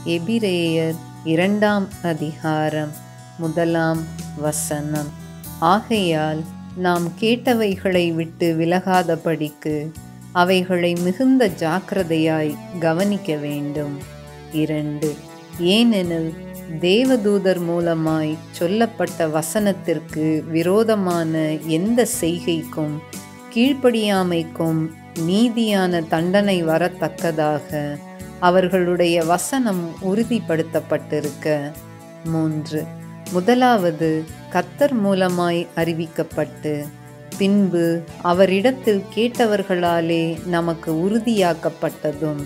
எபிரேயர் இரண்டாம் அதிகாரம் முதலாம் வசனம் ஆகையால் நாம் கேட்டவைகளை விட்டு விலகாதபடிக்கு அவைகளை மிகுந்த ஜாக்கிரதையாய் கவனிக்க வேண்டும் இரண்டு ஏனெனில் தேவதூதர் மூலமாய் சொல்லப்பட்ட வசனத்திற்கு விரோதமான எந்த செய்கைக்கும் கீழ்ப்படியாமைக்கும் நீதியான தண்டனை வரத்தக்கதாக அவர்களுடைய வசனம் உறுதிப்படுத்தப்பட்டிருக்க மூன்று முதலாவது கத்தர் மூலமாய் அறிவிக்கப்பட்டு பின்பு அவரிடத்தில் கேட்டவர்களாலே நமக்கு உறுதியாக்கப்பட்டதும்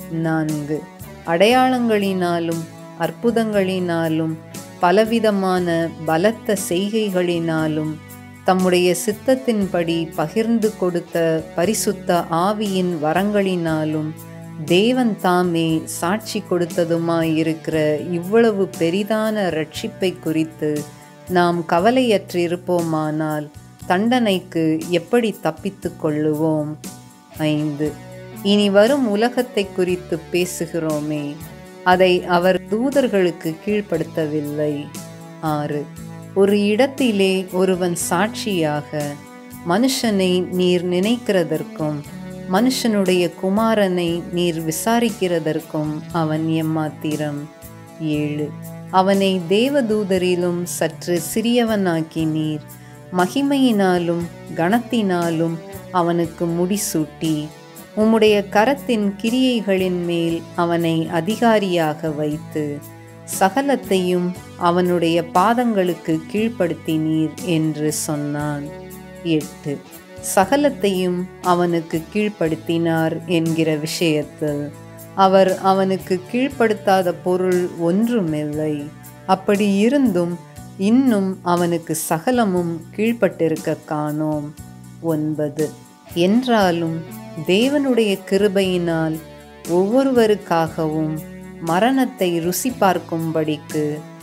நான்கு அடையாளங்களினாலும் அற்புதங்களினாலும் பலவிதமான பலத்த செய்கைகளினாலும் தம்முடைய சித்தத்தின்படி பகிர்ந்து கொடுத்த பரிசுத்த ஆவியின் வரங்களினாலும் தேவன் தாமே சாட்சி கொடுத்ததுமாயிருக்கிற இவ்வளவு பெரிதான ரட்சிப்பை குறித்து நாம் கவலையற்றிருப்போமானால் தண்டனைக்கு எப்படி தப்பித்து கொள்ளுவோம் ஐந்து இனி வரும் உலகத்தை குறித்து பேசுகிறோமே அதை அவர் தூதர்களுக்கு கீழ்ப்படுத்தவில்லை ஆறு ஒரு இடத்திலே ஒருவன் சாட்சியாக மனுஷனை நீர் நினைக்கிறதற்கும் மனுஷனுடைய குமாரனை நீர் விசாரிக்கிறதற்கும் அவன் எம்மாத்திரம் ஏழு அவனை தேவதூதரிலும் சற்று சிறியவனாக்கி நீர் மகிமையினாலும் கனத்தினாலும் அவனுக்கு முடிசூட்டி உம்முடைய கரத்தின் கிரியைகளின் மேல் அவனை அதிகாரியாக வைத்து சகலத்தையும் அவனுடைய பாதங்களுக்கு கீழ்ப்படுத்தினீர் என்று சொன்னான் எட்டு சகலத்தையும் அவனுக்கு கீழ்ப்படுத்தினார் என்கிற விஷயத்தில் அவர் அவனுக்கு கீழ்ப்படுத்தாத பொருள் ஒன்றுமில்லை அப்படி இருந்தும் இன்னும் அவனுக்கு சகலமும் கீழ்ப்பட்டிருக்க காணோம் ஒன்பது என்றாலும் தேவனுடைய கிருபையினால் ஒவ்வொருவருக்காகவும் மரணத்தை ருசி பார்க்கும்படிக்கு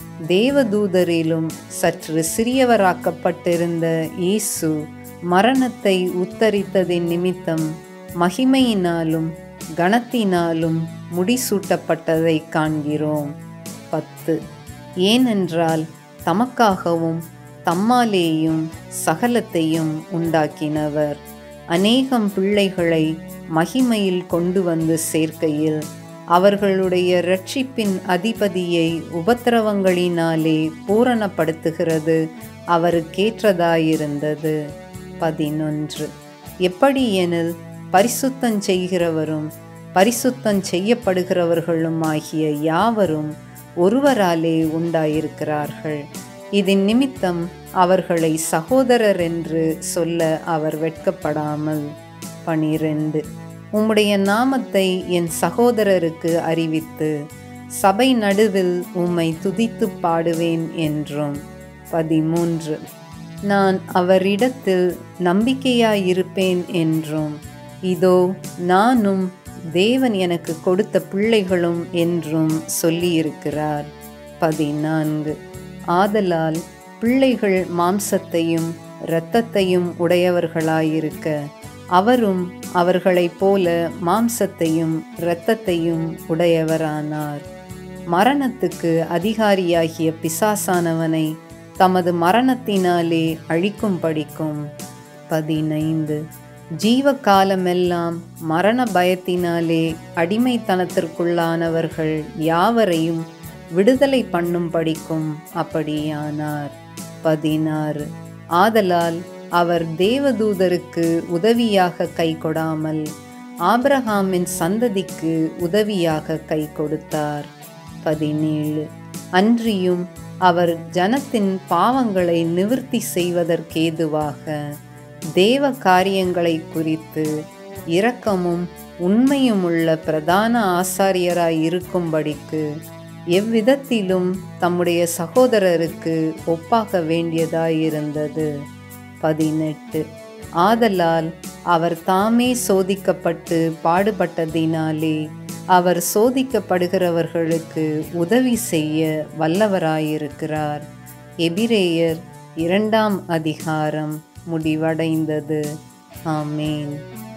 தேவதூதரிலும் சற்று சிறியவராக்கப்பட்டிருந்த இயேசு மரணத்தை உத்தரித்ததின் நிமித்தம் மகிமையினாலும் கனத்தினாலும் முடிசூட்டப்பட்டதை காண்கிறோம் பத்து ஏனென்றால் தமக்காகவும் தம்மாலேயும் சகலத்தையும் உண்டாக்கினவர் அநேகம் பிள்ளைகளை மகிமையில் கொண்டு வந்து சேர்க்கையில் அவர்களுடைய இரட்சிப்பின் அதிபதியை உபத்திரவங்களினாலே பூரணப்படுத்துகிறது அவருக்கேற்றதாயிருந்தது பதினொன்று எப்படி எனில் பரிசுத்தம் செய்கிறவரும் பரிசுத்தம் செய்யப்படுகிறவர்களும் ஆகிய யாவரும் ஒருவராலே உண்டாயிருக்கிறார்கள் இதன் நிமித்தம் அவர்களை சகோதரர் என்று சொல்ல அவர் வெட்கப்படாமல் பனிரெண்டு உம்முடைய நாமத்தை என் சகோதரருக்கு அறிவித்து சபை நடுவில் உம்மை துதித்து பாடுவேன் என்றும் பதிமூன்று நான் அவரிடத்தில் நம்பிக்கையாயிருப்பேன் என்றும் இதோ நானும் தேவன் எனக்கு கொடுத்த பிள்ளைகளும் என்றும் சொல்லியிருக்கிறார் பதினான்கு ஆதலால் பிள்ளைகள் மாம்சத்தையும் இரத்தத்தையும் உடையவர்களாயிருக்க அவரும் அவர்களைப் போல மாம்சத்தையும் இரத்தத்தையும் உடையவரானார் மரணத்துக்கு அதிகாரியாகிய பிசாசானவனை தமது மரணத்தினாலே அழிக்கும் படிக்கும் பதினைந்து ஜீவ காலமெல்லாம் மரண பயத்தினாலே அடிமைத்தனத்திற்குள்ளானவர்கள் யாவரையும் விடுதலை பண்ணும் படிக்கும் அப்படியானார் பதினாறு ஆதலால் அவர் தேவதூதருக்கு உதவியாக கை கொடாமல் ஆபிரகாமின் சந்ததிக்கு உதவியாக கை கொடுத்தார் பதினேழு அன்றியும் அவர் ஜனத்தின் பாவங்களை நிவிர்த்தி செய்வதற்கேதுவாக தேவ காரியங்களை குறித்து இரக்கமும் உண்மையுமுள்ள பிரதான ஆசாரியராய் இருக்கும்படிக்கு எவ்விதத்திலும் தம்முடைய சகோதரருக்கு ஒப்பாக வேண்டியதாயிருந்தது பதினெட்டு ஆதலால் அவர் தாமே சோதிக்கப்பட்டு பாடுபட்டதினாலே அவர் சோதிக்கப்படுகிறவர்களுக்கு உதவி செய்ய வல்லவராயிருக்கிறார் எபிரேயர் இரண்டாம் அதிகாரம் முடிவடைந்தது ஆமேன்